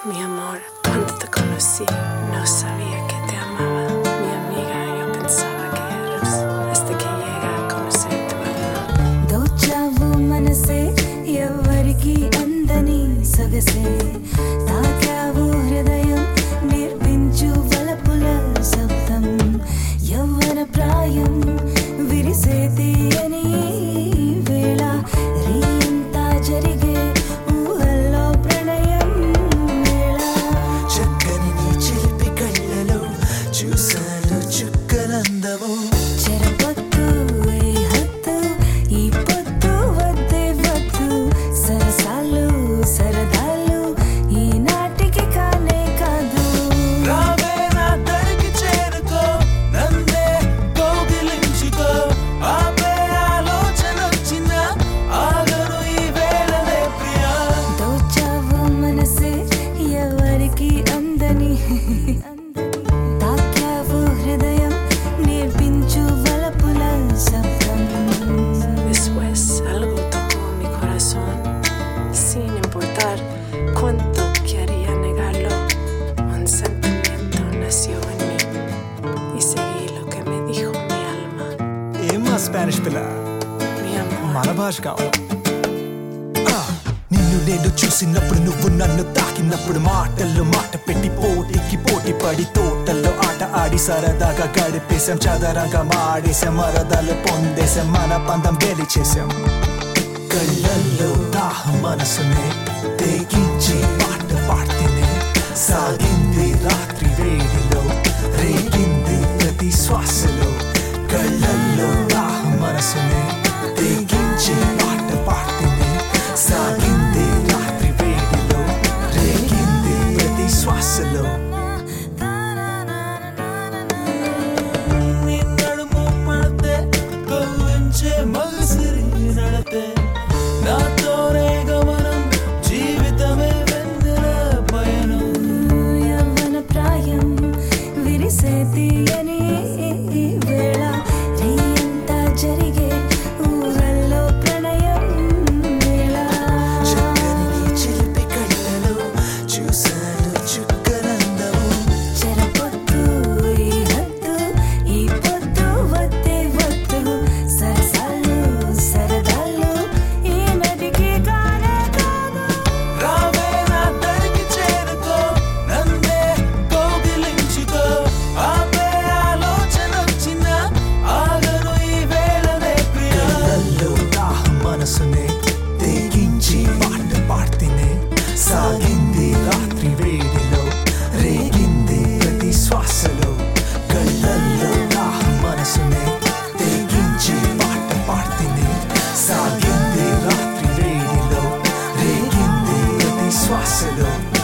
Mi amor, cuando te conocí, no sabía que te amaba. Mi amiga, yo pensaba que eras hasta que llegué a conocer tu alma. దోచావు మనసే ఎవరికి అందని సొగసే తాకావు హృదయం నేర్పించు వలపుల శబ్దం యవ్వన ప్రాయం విరిసే తీయని ఈ వేళ రీంతా జరిగే ఊహల్లో ప్రణయం వేళ చక్కని నీ చిలిపి కళ్ళలో చూశాను చుక్కలందము చెరపొద్దు ఈ హద్దు ఈ పొద్దు వద్దే వద్దు సరసాలు సరదాలు ఈనాటికి కానే కాదు రావే నా దరికి చేరుకో నన్నే కౌగిలించుకో ఆపే ఆలోచన వచ్చిన ఆగను ఈ వేళలే ప్రియా దోచావు మనసే ఎవరికి అందని తాకావు హృదయం నేర్పించు వలపుల శబ్దం Después algo tocó mi corazón, sin importar cuánto quería negarlo. Un sentimiento nació en mí y seguí lo que me dijo mi alma. ఏమా స్పానిష్ పిల్ల Mi amor, మన భాష కావాలి ఆ, నిన్ను నేను చూసినప్పుడు నువ్వు నన్ను తాకినప్పుడు మాటల్లో మాట పెట్టి పోటీకి పోటీ పడి తోటల్లో ఆట ఆడి సరదాగా గడిపేశాం చదరంగా మాడేశాం మరదాలు పొందేశాం మన పందం బేలి చేశాం కళ్ళల్లో దాహం మనసునే తెగించి పాట పాడితేనే సాగింది రాత్రి వేడిలో రేగింది ప్రతి శ్వాసలో కళ్ళల్లో దాహం మనసునే తెగించి పాట పాడితేనే సాగింది రాత్రి వేడిలో రేగింది ప్రతి శ్వాసలో నీ నడుము మడతే కవ్వించే మగసిరి నడతే నాతోనే గమనం జీవితమే వెన్నెల పయనం యవ్వన ప్రాయం విరిసే తీయని ఈ వేళ రీంతా జరిగే ఊహల్లో ప్రణయం వేళ చక్కని నీ చిలిపి కళ్ళలో చూశాను చుక్కలందము చెరపొద్దు ఈ హద్దు ఈ పొద్దు వద్దే వద్దు సరసాలు సరదాలు ఈ నదికి కానే కాదు రావే నా దరికి చేరుకో నన్నే కౌగిలించుకో ఆపే ఆలోచన వచ్చిన ఆగను ఈ వేళనే ప్రియా కళ్ళల్లో దాహం మనసునే తెగించి పాట పాడితేనే సాగింది రాత్రి వేడిలో రేగింది ప్రతి శ్వాసలో కళ్ళల్లో దాహం మనసునే తెగించి పాట పాడితేనే సాగింది రాత్రి వేడిలో రేగింది ప్రతి శ్వాసలో